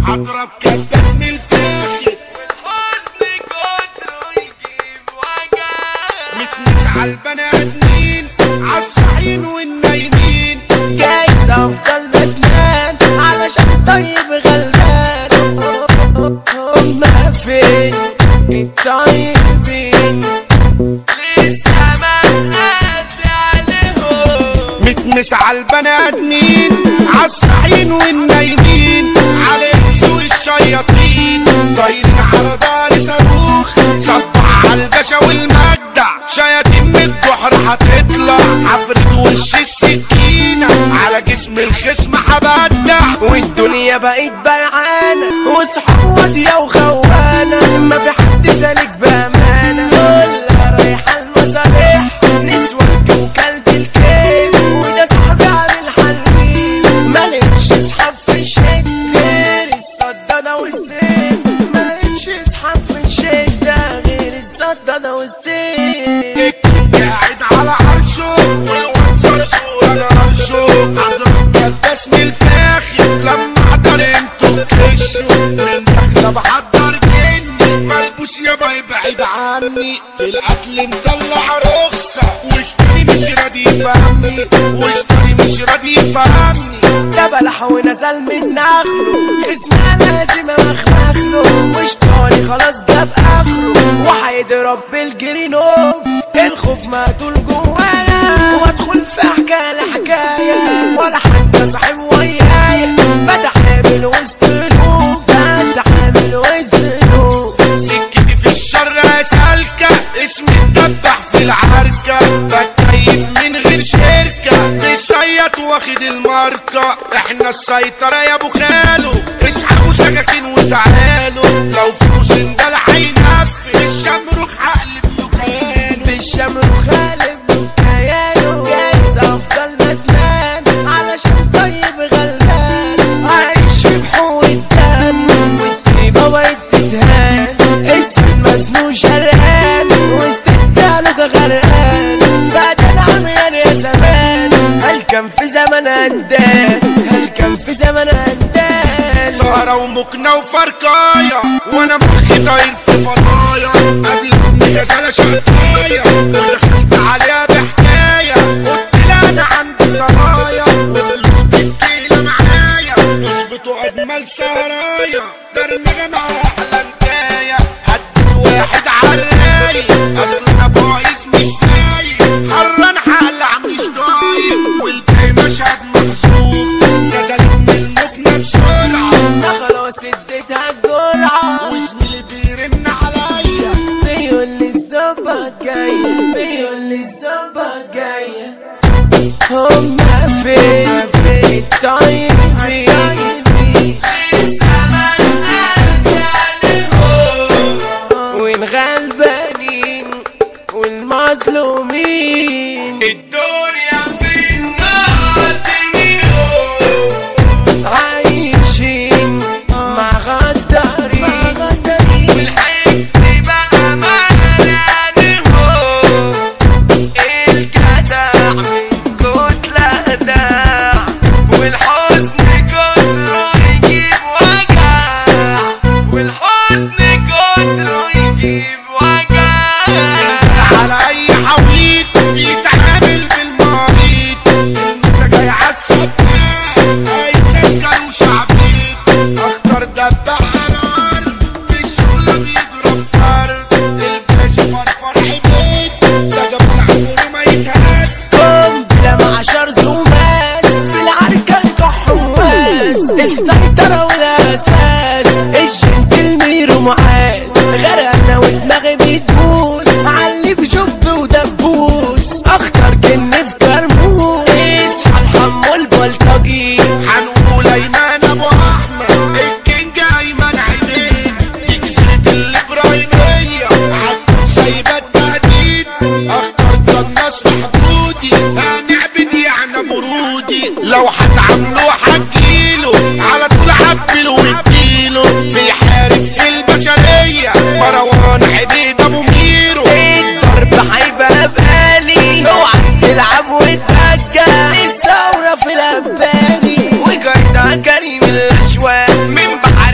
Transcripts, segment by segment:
اضرب كباس من الفاخر حزن كتره يجيب وجع متنس على البني ادمين عالصحين والنايمين جايز افضل ندمان علشان طيب غلبان هما فين الطيبين لسه ما قاسي عليهم متنس على البني ادمين عالصحين والنايمين على سوق الشياطين طايرين على دار صاروخ صبح على الباشا والمجدع شياطين من الجحر هتطلع عفريت وش السكينة على جسم الخصم هبدع والدنيا بقت بيعانة وصحاب واطية وخوانة ما في حد سالك بأمانة كلها رايحة المصالح نسوة وكلب الكيف وده صاحبي عامل حنين ما لقيتش اصحاب في الشد غير الصدادة والسيف ما لقيتش اصحاب في الشدة غير الصدادة والسيف قاعد على عرشه والواد صرصور انا عرشه اضرب كباس من الفاخر لما احضر انتوا تكشوا من داخله بحضر جني ملبوس يابا يبعد عني في الاكل مطلع رخصه واشتري مش راضي يفهمني واشتري مش راضي يفهمني ده بلح ونزل من نخله اسمها لازم امخمخله واشتاري خلاص جاب اخره وهيضرب بالجرينوف الخوف مقتول جوايا وادخل في حكايه لحكايه ولا حتى صاحب ويايا بتعامل وسط الهوف بتعامل وسط الهوف سكتي في الشر سالكة اسمي اتدبح في العركة بتكيف من غير شركة بشيط واخد الماركة احنا السيطرة يا ابو خالو اسحبوا سكاكين وتعالوا لو فيكوا سندال هينفذ الشمروخ هقلب له كيانه بالشمر وخالف بكيانه جايز افضل ندمان علشان طيب غلبان عايش في بحور الدم والطيبة بقت تتهان انسان مسنون شرقان وسط التالوجة غرقان بدل عميان يا زمان هل كان في زمن هندان هل كان في زمن هندان سهرة ومكنة وفركاية وانا مخي طاير في فضايا قبل ابني غزالة شقاية ودخلت عليها بحكاية قلت لها انا عندي سرايا وفلوس بالكيلة معايا نصبته اجمل سرايا درمغة مع احلى نكاية هديت واحد عالرايق اصل انا بايظ مش فايق حران حقلع مش طايق والباقي مشهد محظوظ نزلت من المكنة بسرعة ده خلاص اديتها الجرعة وزميلي بيرن عليا بيقول لي الظبط جاي بيقول لي الظبط جاي هما فين فين الطيبين الزمن قاسي عليهم والغلبانين والمظلومين الدنيا في النار ترميهم عايشين مع غدارين والحب بقى مليانهم الجدع من كتلة داع والحزن كتره يجيب وجع والحزن كتره يجيب وجع على اي حويط يتعامل بالمريض المسا جاي عالسكان اي سكر وشعبيط اخطر دبع نار في الشغلة بيضرب فرد الباشا فرفر عبيد ده جمال عمره ما يتهد قنبلة مع شرزوماس في العركة الكحواس السيطرة والأساس الجنتلمير ومعاز غرقنا ودماغي بتبوس علي بشوف ودبوس أخطر جن في كرموس اصحى الحمو البلطجي هنقول ايمن ابو احمد الكينج ايمن عينين دي جزيرة الابراهيمية عالكون سايبة التهديد اختار الناس في حدودي هنعبد يعني برودي لو هتعاملوا هتجيله على طول عبله واديله بيحارب في البشرية مروان عبيد ابو ميرو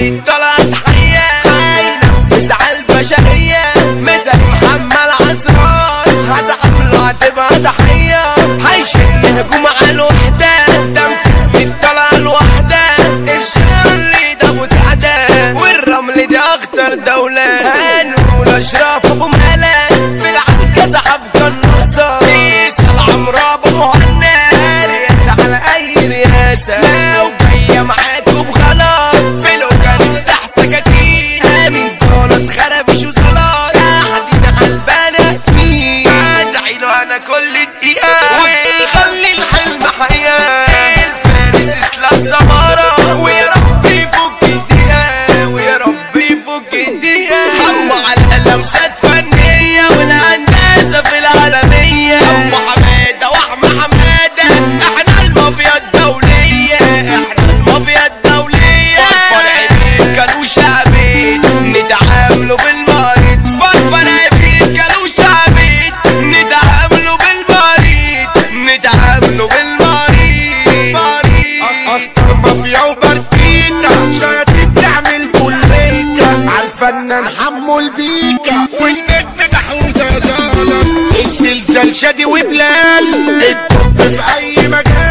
وليد طلعت حية هينفذ على البشرية مثل محمد عصران هتعامله هتبقى ضحية هيشن هجوم على الوحدة تنفذ بالطلعة الواحدة الشر ده ابو سعدة والرمل دي اخطر دولة هنقول اشراف ابو مهلا في العنكزة حبك النصر بيسال عمرو ابو مهنا رياسة على اي رياسة لو جاية معاكم بغلط في الوكالة افتح سكاكين امين صالة خربش وصلاة قاعدين على البنات مين ادعي له انا كل دقيقة وخلي الحلم حياة الفارس اسلام سمارة ويا رب يفك الدقيقة ويا رب يفك الدقيقة حمو على اللمسات فنية والهندسة في العالمية حمو حمادة واحمى حمادة احنا المافيا الدولية احنا المافيا الدولية فرفر عينيك كانوا شعبيت نتعاملوا بالمريض فرفر عينيك كانوا شعبيت نتعاملوا بالمريض نتعاملوا بالمريض مريض اخطر مافيا وبركيتا شياطين تعمل بوليكا عالفنان حمو البيكا والنجم ده حوده زلط الزلزال شادي وبلال الطب في اي مجال